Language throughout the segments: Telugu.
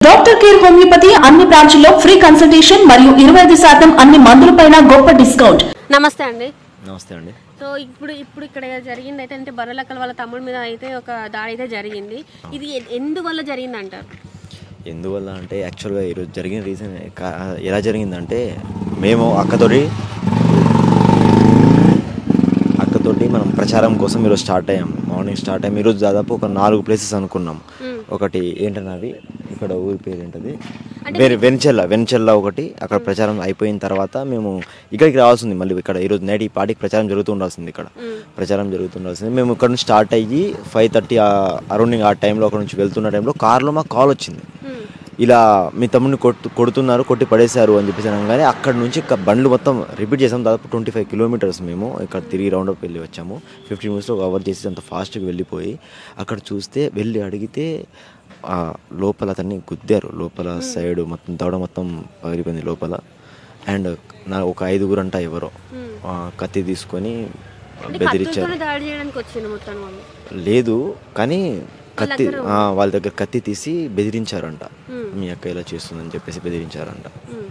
డాక్టర్ కేర్ హోమియోపతి అన్ని బ్రాంచ్ల్లో ఫ్రీ కన్సల్టేషన్ మరియు ఇరవై ఐదు శాతం అన్ని మందులపైన గొప్ప డిస్కౌంట్ నమస్తే అండి నమస్తే అండి సో ఇప్పుడు ఇప్పుడు ఇక్కడ జరిగింది అయితే అంటే బర్రెలక్కల వాళ్ళ తమ్ముడి మీద అయితే ఒక దాడి అయితే జరిగింది ఇది ఎ- ఎందువల్ల జరిగింది అంటారు ఎందువల్ల అంటే యాక్చువల్గా ఈరోజు జరిగిన రీజన్ కా- ఎలా జరిగిందంటే మేము అక్కతోటి అక్కతోటి మనం ప్రచారం కోసం ఈరోజు స్టార్ట్ అయ్యాం మార్నింగ్ స్టార్ట్ అయ్యాం ఈరోజు దాదాపు ఒక నాలుగు ప్లేసెస్ అనుకున్నాం ఒకటి ఏంటన్నది ఇక్కడ ఊరి పేరు ఏంటది వెన్ వెన్చెల్ల వెన్చెల్ల ఒకటి అక్కడ ప్రచారం అయిపోయిన తర్వాత మేము ఇక్కడికి రావాల్సింది మళ్ళీ ఇక్కడ ఈరోజు నైట్ ఈ పార్టీకి ప్రచారం జరుగుతూ ఉండాల్సింది ఇక్కడ ప్రచారం జరుగుతుండాల్సింది మేము ఇక్కడ నుంచి స్టార్ట్ అయ్యి ఫైవ్ థర్టీ అరౌండింగ్ ఆ టైంలో అక్కడ నుంచి వెళ్తున్న టైంలో కార్లో మాకు కాల్ వచ్చింది ఇలా మీ తమ్ముడిని కొట్టు కొడుతున్నారు కొట్టి పడేశారు అని చెప్పేసి అనగానే అక్కడ నుంచి ఇక బండ్లు మొత్తం రిపీట్ చేసాం దాదాపు ట్వంటీ ఫైవ్ కిలోమీటర్స్ మేము ఇక్కడ తిరిగి రౌండ్ అప్ వెళ్ళి వచ్చాము ఫిఫ్టీన్ మినిట్స్లో కవర్ చేసి అంత ఫాస్ట్గా వెళ్ళిపోయి అక్కడ చూస్తే వెళ్ళి అడిగితే ఆ, లోపల అతన్ని గుద్దారు లోపల సైడ్ మొత్తం దవడ మొత్తం పగిలిపోయింది లోపల అండ్ నా ఒక ఐదుగురు అంట ఎవరో ఆ, కత్తి తీసుకొని అంటే బెదిరించారు కత్తులతోనే దాడి చేయడానికి వచ్చింది మొత్తం వాళ్ళు లేదు కానీ కత్తి ఆ, వాళ్ళ దగ్గర కత్తి తీసి బెదిరించారంట మీ అక్క ఇలా చేస్తుందని చెప్పేసి బెదిరించారంట మ్మ్.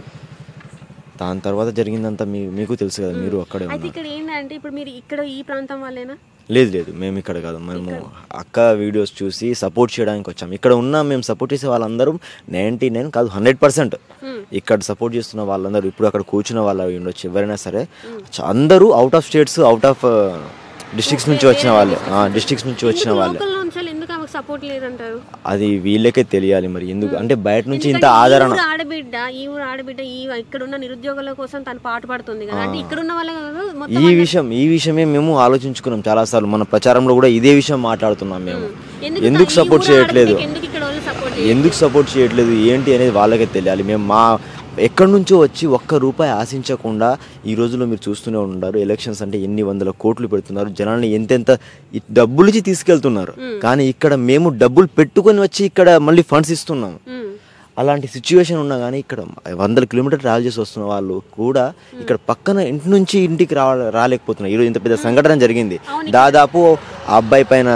దాని తర్వాత జరిగిందంతా మీ మీకు తెలుసు కదా మీరు అక్కడే అయితే ఉన్నారు ఇక్కడ ఏంటంటే ఇప్పుడు మీరు ఇక్కడ ఈ ప్రాంతం వాళ్ళేనా లేదు లేదు మేము ఇక్కడ కాదు మేము అక్క వీడియోస్ చూసి సపోర్ట్ చేయడానికి వచ్చాం ఇక్కడ ఉన్న మేము సపోర్ట్ చేసే వాళ్ళందరూ నైంటీ నైన్ కాదు హండ్రెడ్ పర్సెంట్ ఇక్కడ సపోర్ట్ చేస్తున్న వాళ్ళందరూ ఇప్పుడు అక్కడ కూర్చున్న వాళ్ళు అయి ఉండొచ్చు ఎవరైనా సరే చ- అందరూ out of states out of districts నుంచి వచ్చిన వాళ్ళే డిస్ట్రిక్ట్స్ నుంచి వచ్చిన వాళ్ళే లోకల్ నుంచి ఎందుకు ఆమెకు సపోర్ట్ లేదంటారు అది వీళ్ళకే తెలియాలి మరి ఎందుకు అంటే బయట నుంచి ఇంత ఎందుకంటే ఈ ఆదరణ ఊరు ఆడబిడ్డ ఈ ఊరు ఆడబిడ్డ ఈ ఇక్కడ ఉన్న నిరుద్యోగుల కోసం తను పాటు పడుతుంది కదా అంటే ఇక్కడ ఉన్న వాళ్ళ కాదు, మొత్తం ఈ విషయం ఈ విషయమే మేము ఆలోచించుకున్నాం చాలాసార్లు మన ప్రచారంలో కూడా ఇదే విషయం మాట్లాడుతున్నాం మేము ఎందుకు ఎందుకు ఈ సపోర్ట్ ఊరు చేయట్లేదు ఆడబిడ్డకి ఎందుకు ఇక్కడ వాళ్ళు సపోర్ట్ ఎందుకు సపోర్ట్ చేయట్లేదు ఏంటి అనేది వాళ్ళకే తెలియాలి మేము మా ఎక్కడి నుంచో వచ్చి ఒక్క రూపాయి ఆశించకుండా ఈ రోజుల్లో మీరు చూస్తూనే ఉంటారు ఎలక్షన్స్ అంటే ఎన్ని వందల కోట్లు పెడుతున్నారు జనాల్ని ఎంతెంత ఈ డబ్బులు ఇచ్చి తీసుకెళ్తున్నారు కానీ ఇక్కడ మేము డబ్బులు పెట్టుకొని వచ్చి ఇక్కడ మళ్ళీ ఫండ్స్ ఇస్తున్నాము అలాంటి సిచ్యువేషన్ ఉన్నా కానీ ఇక్కడ వందల కిలోమీటర్ ట్రావెల్ చేసి వస్తున్న వాళ్ళు కూడా ఇక్కడ పక్కన ఇంటి నుంచి ఇంటికి రా రాలేకపోతున్నారు ఈరోజు ఇంత పెద్ద సంఘటన జరిగింది దాదాపు ఆ అబ్బాయి పైన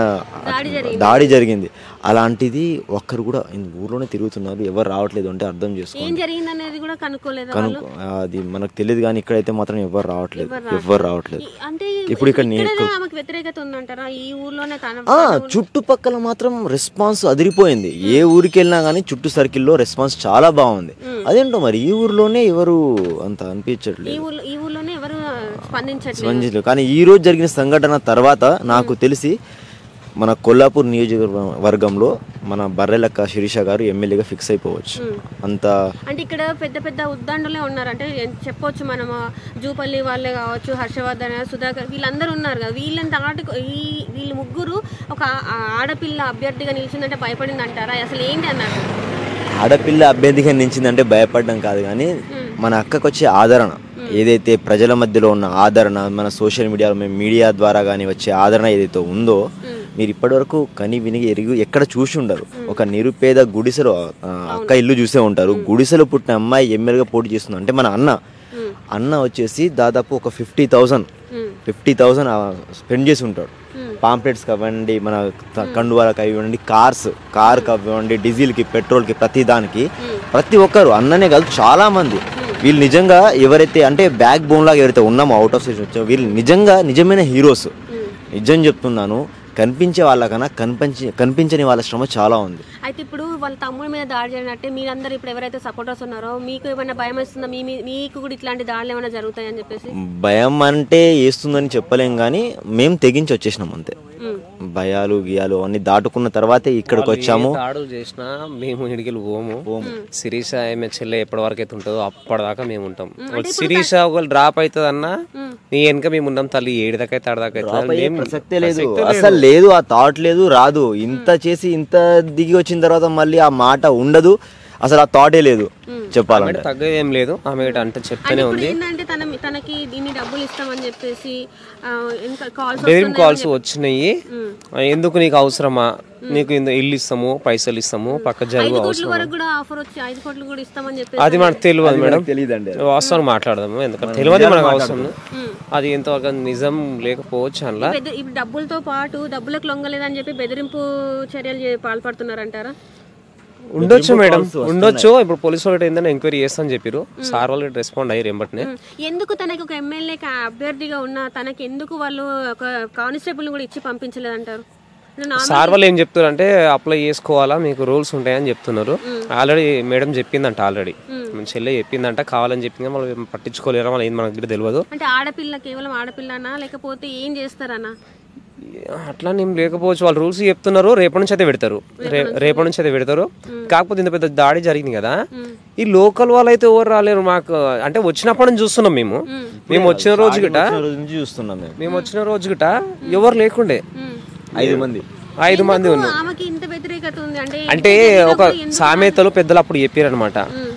దాడి జరిగింది అలాంటిది ఒక్కరు కూడా ఈ ఊర్లోనే తిరుగుతున్నారు ఎవరు రావట్లేదు అంటే అర్థం చేసుకోండి ఏం జరిగింది అనేది కూడా కనుక్కోలేదు వాళ్ళు కనుక్కో అది మనకు తెలియదు కానీ ఇక్కడైతే మాత్రం ఎవరు రావట్లేదు ఎవరు రావట్లేదు ఈ- అంటే ఇప్పుడు ఇక్కడ నీ- ఇక్కడే ఆమెకు వ్యతిరేకత ఉందంటారా ఈ ఊర్లోనే తన ఆ, చుట్టుపక్కల మాత్రం రెస్పాన్స్ అదిరిపోయింది ఏ ఊరికి వెళ్ళినా కానీ చుట్టూ సర్కిల్లో రెస్పాన్స్ చాలా బాగుంది అదేంటో మరి ఈ ఊర్లోనే ఎవరు అంత ఈ అనిపించట్లేదు ఊర్లో ఈ ఊర్లోనే ఎవరు స్పందించట్లేదు స్పందించలేదు కానీ ఈ రోజు జరిగిన సంఘటన తర్వాత నాకు తెలిసి మన కొల్లాపూర్ నియోజకవర్గంలో మన బర్రెలక్క శిరీష గారు ఎమ్మెల్యేగా ఫిక్స్ అయిపోవచ్చు అంత అంటే ఇక్కడ పెద్ద పెద్ద ఉద్దండులే ఉన్నారు అంటే ఏం చెప్పొచ్చు మనము జూపల్లి వాళ్ళే కావచ్చు హర్షవర్ధన్ సుధాకర్ వీళ్ళందరూ ఉన్నారు కదా వీళ్ళని దాటి ఈ వీళ్ళు ముగ్గురు ఒక ఆ- ఆడపిల్ల అభ్యర్థిగా నిలిచిందంటే భయపడింది అంటారా అసలు ఏంటి అన్నారు ఆడపిల్ల అభ్యర్థిగా నిలిచిందంటే భయపడడం కాదు కానీ మన అక్కకు వచ్చే ఆదరణ ఏదైతే ప్రజల మధ్యలో ఉన్న ఆదరణ మన సోషల్ మీడియా మీడియా ద్వారా కానీ వచ్చే ఆదరణ ఏదైతే ఉందో మీరు ఇప్పటివరకు కని విని ఎరిగి ఎక్కడ చూసి ఉండరు ఒక నిరుపేద గుడిసెలో ఆ, అక్క ఇల్లు చూసే ఉంటారు గుడిసెలో పుట్టిన అమ్మాయి ఎమ్మెల్యేగా పోటీ చేస్తుంది అంటే మన అన్న అన్న వచ్చేసి దాదాపు ఒక fifty thousand fifty thousand spend చేసి ఉంటాడు పాంప్లెట్స్ అవ్వండి మన త- కండువాలకు ఇవ్వండి కార్స్ కార్ ఇవ్వండి డీజిల్కి పెట్రోల్కి ప్రతి దానికి ప్రతి ఒక్కరు అన్ననే కాదు చాలా మంది వీళ్ళు నిజంగా ఎవరైతే అంటే బ్యాక్ బోన్ లాగా ఎవరైతే ఉన్నామో అవుట్ ఆఫ్ స్టేషన్ వచ్చామో వీళ్ళు నిజంగా నిజమైన హీరోస్ నిజం చెప్తున్నాను కనిపించే వాళ్ళకన్నా కనిపించి కనిపించని వాళ్ళ శ్రమ చాలా ఉంది అయితే ఇప్పుడు వాళ్ళ తమ్ముడి మీద దాడి జరిగినట్టే మీరందరూ ఇప్పుడు ఎవరైతే సపోర్టర్స్ ఉన్నారో మీకు ఏమైనా భయం వేస్తుందా మీ మీ- మీకు కూడా ఇట్లాంటి దాడులు ఏమైనా జరుగుతాయని చెప్పేసి భయం అంటే వేస్తుందని చెప్పలేం కానీ మేము తెగించి వచ్చేసినాం అంతే ఉమ్. భయాలు గియాలు అన్ని దాటుకున్న తర్వాతే ఇక్కడికి వచ్చాము తాడు చేసినా మేము ఇడికి పోము శిరీష ఏమే చెల్లె ఎప్పటి వరకు అయితే ఉంటుందో అప్పటిదాకా మేము ఉంటాం శిరీష ఒకవేళ డ్రాప్ అవుతుంది అన్నా నీ వెనక మేము ఉన్నాం తల్లి ఏడు దాకా అయితే ఆడదాకా అవుతుంది అయ్యే ప్రసక్తే లేదు అసలు లేదు ఆ థాట్ లేదు రాదు ఇంత చేసి ఇంత దిగి వచ్చిన తర్వాత మళ్ళీ ఆ మాట ఉండదు అసలు ఆ థాటే లేదు చెప్పాలంటే తగ్గేది ఏం లేదు ఆమె ఇటు అంటే చెప్తూనే ఇప్పుడు ఉంది ఏంటంటే తన తనకి దీన్ని డబ్బులు ఇస్తామని చెప్పేసి ఆ, ఇంకా కాల్స్ బెదిరింపు కాల్స్ వచ్చినాయి ఎందుకు నీకు అవసరమా నీకు ఇంత ఇల్లు ఇస్తాము పైసలు ఇస్తాము పక్క జరుగు కోట్ల అవసరం వరకు కూడా ఆఫర్ వచ్చి ఐదు కోట్లు కూడా ఇస్తామని చెప్పేసి అది మనకు తెలియదు మేడం తెలియదండి వాస్తవం మాట్లాడదాము ఎందుకంటే తెలియదు మనకు అవసరం అది ఎంతవరకు నిజం లేకపోవచ్చు అందులో బెదిరి- ఇప్పుడు డబ్బులతో పాటు డబ్బులకు లొంగలేదని చెప్పి బెదిరింపు చర్యలు చే- పాల్పడుతున్నారంటారా ఉండొచ్చు మేడం ఉండొచ్చు ఇప్పుడు పోలీసు వాళ్ళు ఏంటంటే ఎంక్వైరీ చేస్తా అని చెప్పారు సార్ వాళ్ళు రెస్పాండ్ అయ్యారు ఎంబట్నే ఎందుకు తనకి ఒక ఎమ్మెల్యేకి అభ్యర్థిగా ఉన్న తనకి ఎందుకు వాళ్ళు ఒక కానిస్టేబుల్ కూడా ఇచ్చి పంపించలేదంటారు నా- సార్ వాళ్ళు ఏం చెప్తారు అంటే అప్లై చేసుకోవాలా మీకు రూల్స్ ఉంటాయని చెప్తున్నారు ఆల్రెడీ మేడం చెప్పిందంట ఆల్రెడీ మన చెల్లె చెప్పిందంట కావాలని చెప్పింది వాళ్ళు పట్టించుకోలేరా వాళ్ళు ఏం మనకి కూడా తెలియదు అంటే ఆడపిల్ల కేవలం ఆడపిల్లనా లేకపోతే ఏం చేస్తారన్నా అట్లా నేను లేకపోవచ్చు వాళ్ళు రూల్స్ చెప్తున్నారు రేపటి నుంచి అయితే పెడతారు రే- రేపటి నుంచి అయితే పెడతారు కాకపోతే ఇంత పెద్ద దాడి జరిగింది కదా ఈ లోకల్ వాళ్ళు అయితే ఎవరు రాలేరు మాకు అంటే వచ్చినప్పటి నుంచి చూస్తున్నాం మేము మేము వచ్చిన రోజు గిట వచ్చిన రోజు నుంచి చూస్తున్నాం మేము మేము వచ్చిన రోజు గిట ఎవరు లేకుండే ఐదు మంది ఐదు మంది ఉన్నారు ఆమెకి ఇంత వ్యతిరేకత ఉంది అంటే అంటే ఒక సామెతలు పెద్దలు అప్పుడు చెప్పారు అనమాట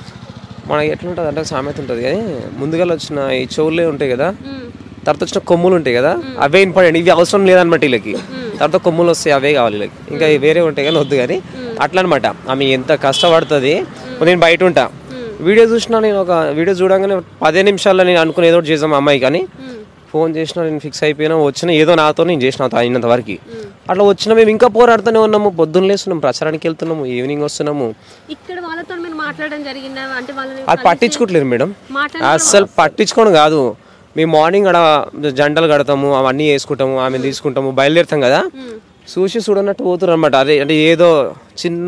మనకి ఎట్లుంటది అంటే ఒక సామెత ఉంటుంది కానీ ముందుగా వచ్చిన ఈ చెవులే ఉంటాయి కదా తర్వాత వచ్చిన కొమ్ములు ఉంటాయి కదా అవే ఇంపార్టెంట్ ఇవి అవసరం లేదనమాట వీళ్ళకి తర్వాత కొమ్ములు వస్తాయి అవే కావాలి వీళ్ళకి ఇంకా వేరే ఉంటాయి కానీ వద్దు కానీ అట్లా అనమాట ఆమె ఎంత కష్టపడుతుంది నేను బయట ఉంటా వీడియో చూసినా నేను ఒక వీడియో చూడగానే పదే నిమిషాల్లో నేను అనుకుని ఏదో ఒకటి చేసాం అమ్మాయి కానీ ఫోన్ చేసినా నేను ఫిక్స్ అయిపోయినా వచ్చిన ఏదో నాతో నేను చేసిన అయినంత వరకు అట్లా వచ్చిన మేము ఇంకా పోరాడుతూనే ఉన్నాము పొద్దున్న లేస్తున్నాం ప్రచారానికి వెళ్తున్నాము ఈవినింగ్ వస్తున్నాము ఇక్కడ వాళ్ళతో మీరు మాట్లాడడం జరిగిందా అంటే వాళ్ళని అది పట్టించుకోవట్లేదు మేడం మాట్లాడ అస్సలు పట్టించుకోవడం కాదు మేము మార్నింగ్ అక్కడ జంటలు కడతాము అవన్నీ వేసుకుంటాము ఆమె తీసుకుంటాము బయలుదేరుతాం కదా చూసి చూడనట్టు పోతున్నారు అనమాట అదే అంటే ఏదో చిన్న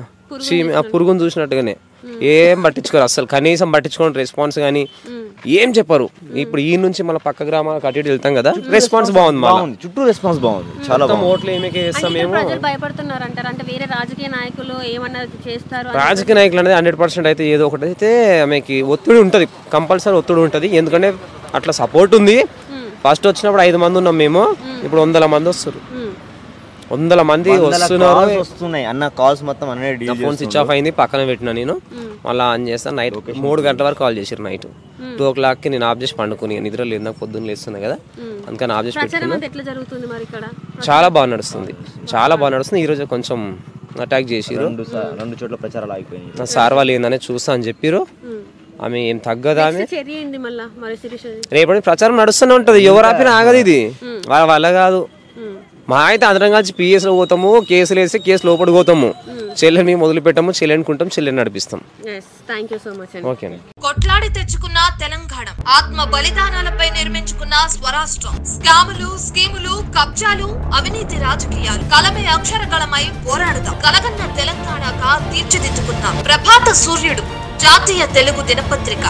చీమ- ఆ పురుగును చూసినట్టుగానే ఏం పట్టించుకోరు అసలు కనీసం పట్టించుకోండి రెస్పాన్స్ కానీ ఏం చెప్పరు ఇప్పుడు ఈ నుంచి మన పక్క గ్రామాలకు అటు ఇటు వెళ్తాం కదా రెస్పాన్స్ బాగుంది మళ్ళీ బాగుంది చుట్టూ రెస్పాన్స్ బాగుంది చాలా మొత్తం ఓట్లు ఏమికే చేస్తాం ఇక్కడ ప్రజలు భయపడుతున్నారు అంటారు అంటే వేరే రాజకీయ నాయకులు ఏమన్నా చేస్తారు అని. రాజకీయ నాయకులు అనేది హండ్రెడ్ పర్సెంట్ అయితే ఏదో ఒకటి అయితే ఆమెకి ఒత్తిడి ఉంటుంది కంపల్సరీ ఒత్తిడి ఉంటుంది ఎందుకంటే అట్లా సపోర్ట్ ఉంది ఫస్ట్ వచ్చినప్పుడు ఐదు మంది ఉన్నాం మేము ఇప్పుడు వందల మంది వస్తారు ఉమ్. వందల మంది వందల వస్తున్నారు calls వస్తున్నాయి అన్న కాల్స్ మొత్తం అన్నీ డీల్ ఫోన్ స్విచ్ ఆఫ్ అయింది పక్కన పెట్టిన నేను మళ్ళీ ఆన్ చేస్తాను నైట్ మూడు గంటల వరకు కాల్ చేసారు నైట్ టూ ఓ క్లాక్కి నేను ఆఫ్ చేసి పండుకుని నిద్ర లేదు నాకు పొద్దున్న లేస్తున్నా కదా అందుకని ఆఫ్ చేసి ప్రచారం పెట్టుకున్నా అంతా ఎట్లా జరుగుతుంది మరి ఇక్కడ చాలా బాగా నడుస్తుంది చాలా బాగా నడుస్తుంది ఈరోజు కొంచెం అటాక్ చేసిరు రెండు సా- రెండు చోట్ల ప్రచారాలు ఆగిపోయినాయి నా సార్ వాళ్ళు ఏందని చూస్తా అని చెప్పిరు ఆమె ఏం తగ్గదా ఆమె చర్య ఏంది మళ్ళా మరి శిరీష రేపటి ప్రచారం నడుస్తూనే ఉంటది ఎవరు ఆపినా ఆగదు ఇది వాళ్ళ వల్ల కాదు మా అయితే అందరం కలిసి పిఎస్ లో పోతాము కేసులు వేసి కేసు లోపలికి పోతాము చెల్లెని మొదలు పెట్టాము చెల్లెని కుంటాం చెల్లెని నడిపిస్తాం yes thank you so much అండి ఓకే అండి కొట్లాడి తెచ్చుకున్న తెలంగాణ ఆత్మ బలిదానాలపై నిర్మించుకున్న స్వరాష్ట్రం స్కాములు స్కీములు కబ్జాలు అవినీతి రాజకీయాలు కలమే అక్షరగళమై పోరాడుదాం కలగన్న తెలంగాణగా తీర్చిదిద్దుకుందాం ప్రభాత సూర్యుడు జాతీయ తెలుగు దినపత్రిక